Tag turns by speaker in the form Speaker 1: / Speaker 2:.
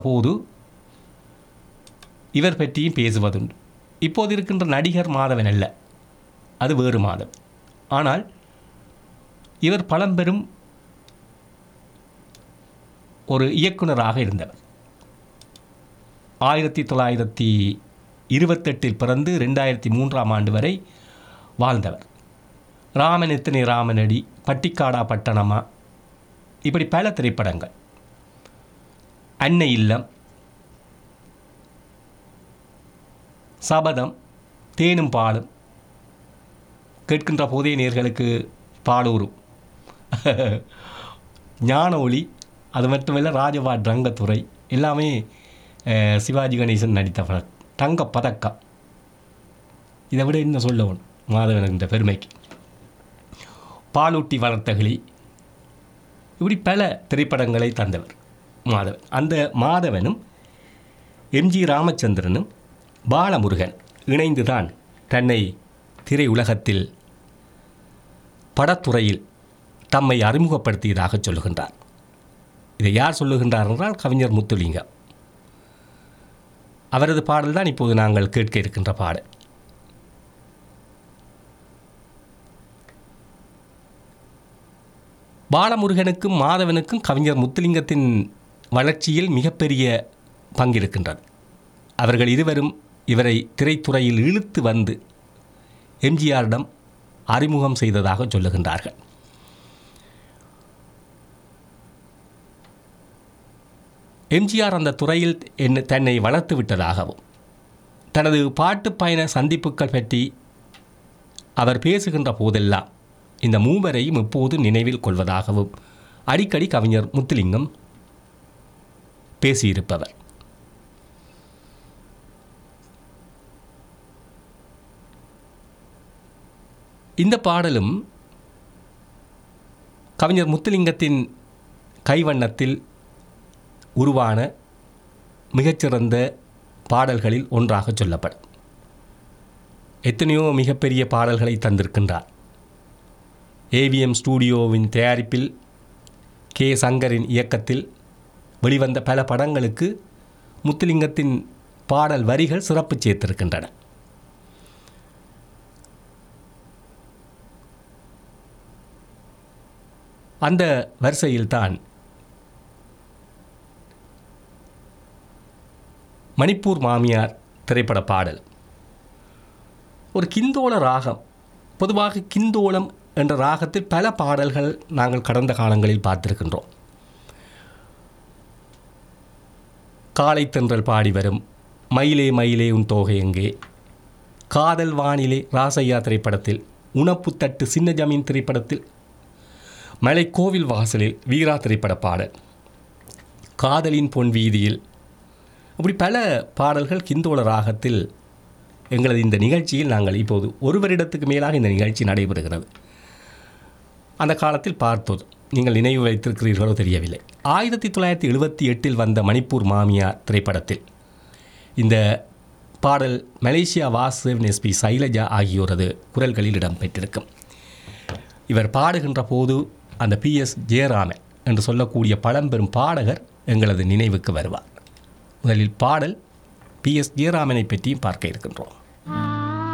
Speaker 1: போது இவர் பற்றியும் பேசுவதுண்டு இப்போது இருக்கின்ற நடிகர் மாதவன் அல்ல அது வேறு மாதவன் ஆனால் இவர் பழம்பெரும் ஒரு இயக்குனராக இருந்தவர் ஆயிரத்தி தொள்ளாயிரத்தி இருபத்தெட்டில் பிறந்து ரெண்டாயிரத்தி மூன்றாம் ஆண்டு வரை வாழ்ந்தவர் ராமன் எத்தனை ராமனடி பட்டிக்காடா பட்டணமா இப்படி பல திரைப்படங்கள் அன்னை இல்லம் சபதம் தேனும் பாலும் கேட்கின்ற போதே நேர்களுக்கு பாலூரும் ஞான ஒளி அது மட்டுமல்ல ராஜபாட் ரங்கத்துறை எல்லாமே அஹ், சிவாஜி கணேசன் நடித்த படம் தங்க பதக்கம் இதை விட என்ன சொல்ல ஒன்று மாதவன் என்ற பெருமைக்கு பாலூட்டி வளர்த்த கிளி இப்படி பல திரைப்படங்களை தந்தவர் மாதவன் அந்த மாதவனும் எம்ஜி ராமச்சந்திரனும் பாலமுருகன் இணைந்துதான் தன்னை திரையுலகத்தில் படத்துறையில் தம்மை அறிமுகப்படுத்தியதாக சொல்லுகின்றார் இதை யார் சொல்லுகின்றார் என்றால் கவிஞர் முத்துலிங்கம் அவரது பாடல் தான் இப்போது நாங்கள் கேட்க இருக்கின்ற பாடல் பாலமுருகனுக்கும் மாதவனுக்கும் கவிஞர் முத்துலிங்கத்தின் வளர்ச்சியில் மிகப்பெரிய பங்கிருக்கின்றது அவர்கள் இருவரும் இவரை திரைத்துறையில் இழுத்து வந்து எம்ஜிஆரிடம் அறிமுகம் செய்ததாக சொல்லுகின்றார்கள் எம்ஜிஆர் அந்த துறையில் என்ன தன்னை வளர்த்து விட்டதாகவும் தனது பாட்டு பயண சந்திப்புகள் பற்றி அவர் பேசுகின்ற போதெல்லாம் இந்த மூவரையும் இப்போது நினைவில் கொள்வதாகவும் அடிக்கடி கவிஞர் முத்துலிங்கம் பேசியிருப்பவர் இந்த பாடலும் கவிஞர் முத்துலிங்கத்தின் கைவண்ணத்தில் உருவான மிகச்சிறந்த பாடல்களில் ஒன்றாக சொல்லப்படும் எத்தனையோ மிகப்பெரிய பாடல்களை தந்திருக்கின்றார் ஏவிஎம் ஸ்டூடியோவின் தயாரிப்பில் கே சங்கரின் இயக்கத்தில் வெளிவந்த பல படங்களுக்கு முத்துலிங்கத்தின் பாடல் வரிகள் சிறப்பு சேர்த்திருக்கின்றன அந்த வரிசையில்தான் மணிப்பூர் மாமியார் திரைப்பட பாடல் ஒரு கிந்தோள ராகம் பொதுவாக கிந்தோளம் என்ற ராகத்தில் பல பாடல்கள் நாங்கள் கடந்த காலங்களில் பார்த்திருக்கின்றோம் காலை தென்றல் பாடி வரும் மயிலே மயிலே உன் தோகை எங்கே காதல் வானிலே ராசையா திரைப்படத்தில் உணப்புத்தட்டு சின்ன ஜமீன் திரைப்படத்தில் மலை கோவில் வாசலில் வீரா திரைப்பட பாடல் காதலின் பொன் வீதியில் அப்படி பல பாடல்கள் கிந்தோள ராகத்தில் எங்களது இந்த நிகழ்ச்சியில் நாங்கள் இப்போது ஒரு வருடத்துக்கு மேலாக இந்த நிகழ்ச்சி நடைபெறுகிறது அந்த காலத்தில் பார்த்தோம் நீங்கள் நினைவு வைத்திருக்கிறீர்களோ தெரியவில்லை ஆயிரத்தி தொள்ளாயிரத்தி எழுபத்தி எட்டில் வந்த மணிப்பூர் மாமியார் திரைப்படத்தில் இந்த பாடல் மலேசியா வாசுதேவன் எஸ்பி சைலஜா ஆகியோரது குரல்களில் இடம்பெற்றிருக்கும் இவர் பாடுகின்ற போது அந்த பிஎஸ் ஜெயராமன் என்று சொல்லக்கூடிய பழம்பெரும் பாடகர் எங்களது நினைவுக்கு வருவார் முதலில் பாடல் பிஎஸ் ஜெயராமனை பற்றியும் பார்க்க இருக்கின்றோம்